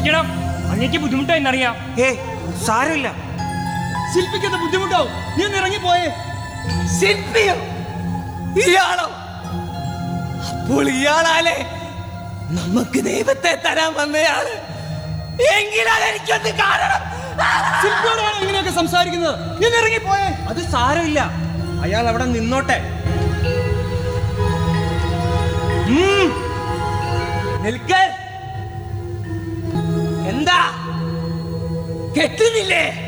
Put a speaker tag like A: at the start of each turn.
A: ക്ഷമിക്കണം അങ്ങേക്ക് ബുദ്ധിമുട്ടായെന്നറിയാം
B: ഏ സാരമില്ല
C: ശില്പിക്കത് ബുദ്ധിമുട്ടാവും നീ ഒന്ന് ഇറങ്ങിപ്പോയേ
B: ശില്പിയോ ഇയാളോ അപ്പോൾ ഇയാളാലേ നമുക്ക് ദൈവത്തെ തരാൻ വന്നയാള് എങ്കിലത് എനിക്കൊന്ന് കാണണം
C: ശില്പിയോടാണ് ഇങ്ങനെയൊക്കെ സംസാരിക്കുന്നത് നീ ഒന്ന് ഇറങ്ങിപ്പോയേ
B: അത് സാരമില്ല അയാൾ അവിടെ നിന്നോട്ടെ ഉം. നിൽക്ക് എന്താ കെട്ടുന്നില്ലേ